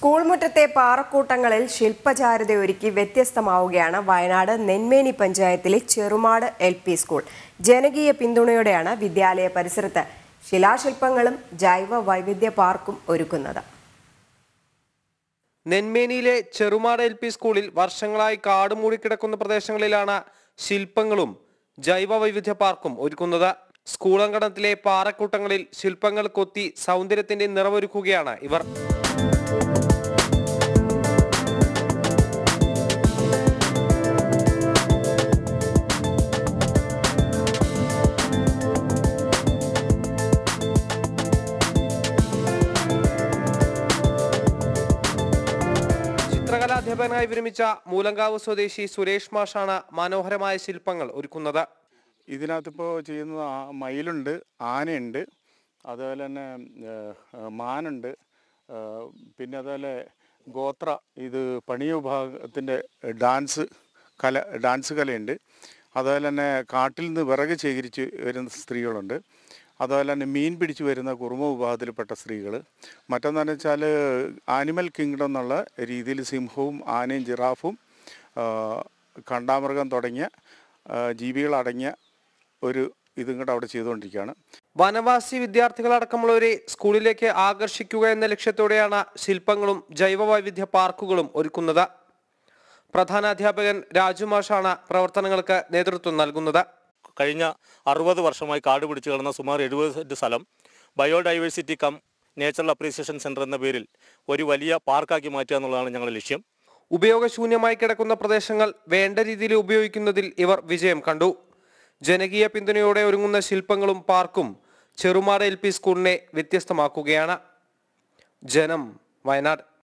school മുറ്റത്തെ പാറക്കൂട്ടങ്ങളിൽ ശില്പചാരുതയൊരുക്കി വ്യത്യസ്തമാവുകയാണ് വയനാട് നെന്മേനി പഞ്ചായത്തിലെ ചെറുമാട് L P school ജനകീയ പിന്തുണയോടെയാണ് വിദ്യാലയ പരിസരത്ത് ശിലാശില്പങ്ങളും ജൈവ വൈവിധ്യ പാർക്കും ഒരുക്കുന്നത് നെന്മേനിയിലെ ചെറുമാട് എൽ പി സ്കൂളിൽ വർഷങ്ങളായി കാട് മൂടിക്കിടക്കുന്ന പ്രദേശങ്ങളിലാണ് ശില്പങ്ങളും ജൈവ വൈവിധ്യ പാർക്കും ഒരുക്കുന്നത് സ്കൂൾ അങ്കണത്തിലെ പാറക്കൂട്ടങ്ങളിൽ ശില്പങ്ങൾ കൊത്തി സൗന്ദര്യത്തിന്റെ നിറവൊരുക്കുകയാണ് ഇവർ ചിത്രകലാധ്യാപകനായി വിരമിച്ച മൂലങ്കാവ് സ്വദേശി സുരേഷ് മാഷാണ് മനോഹരമായ ശില്പങ്ങൾ ഒരുക്കുന്നത് ഇതിനകത്തിപ്പോൾ ചെയ്യുന്നത് ആ- മയിലുണ്ട് ആനയുണ്ട് അതുപോലെ തന്നെ ഏഹ്, മാനുണ്ട് ഏഹ്, പിന്നെ അതുപോലെ ഗോത്ര ഇത് പണിയ വിഭാഗത്തിൻ്റെ ഡാൻസ് കല ഡാൻസ് കലയുണ്ട് അതുപോലെ തന്നെ കാട്ടിൽ നിന്ന് വിറക് ശേഖരിച്ച് വരുന്ന സ്ത്രീകളുണ്ട് അതുപോലെ തന്നെ മീൻ പിടിച്ച് വരുന്ന കുറുമ വിഭാഗത്തിൽപ്പെട്ട സ്ത്രീകൾ മറ്റൊന്നെന്ന് വെച്ചാൽ ആനിമൽ കിങ്ഡം എന്നുള്ള രീതിയിൽ സിംഹവും ആനയും ജിറാഫും ആ, കണ്ടാമൃഗം തുടങ്ങിയ ആ, ജീവികളടങ്ങിയ ഒരു ഇതും കൂടെ അവിടെ ചെയ്തുകൊണ്ടിരിക്കുകയാണ് വനവാസി വിദ്യാർത്ഥികളടക്കമുള്ളവരെ സ്കൂളിലേക്ക് ആകർഷിക്കുക എന്ന ലക്ഷ്യത്തോടെയാണ് ശില്പങ്ങളും ജൈവ വൈവിധ്യ പാർക്കുകളും ഒരുക്കുന്നത് പ്രധാനാധ്യാപകൻ രാജു മാഷാണ് പ്രവർത്തനങ്ങൾക്ക് നേതൃത്വം നൽകുന്നത് കഴിഞ്ഞ അറുപത് വർഷമായി കാട് പിടിച്ചു കിടന്ന സുമാർ എഴുപത് സെന്റ് സ്ഥലം biodiversity cum natural appreciation centre എന്ന പേരിൽ ഒരു വലിയ പാർക്കാക്കി മാറ്റുക എന്നുള്ളതാണ് ഞങ്ങളുടെ ലക്ഷ്യം ഉപയോഗശൂന്യമായി കിടക്കുന്ന പ്രദേശങ്ങൾ വേണ്ട രീതിയിൽ ഉപയോഗിക്കുന്നതിൽ ഇവർ വിജയം കണ്ടു ജനകീയ പിന്തുണയോടെ ഒരുങ്ങുന്ന ശില്പങ്ങളും പാർക്കും ചെറുമാട് എൽ പി സ്കൂളിനെ വ്യത്യസ്തമാക്കുകയാണ് ജനം വയനാട്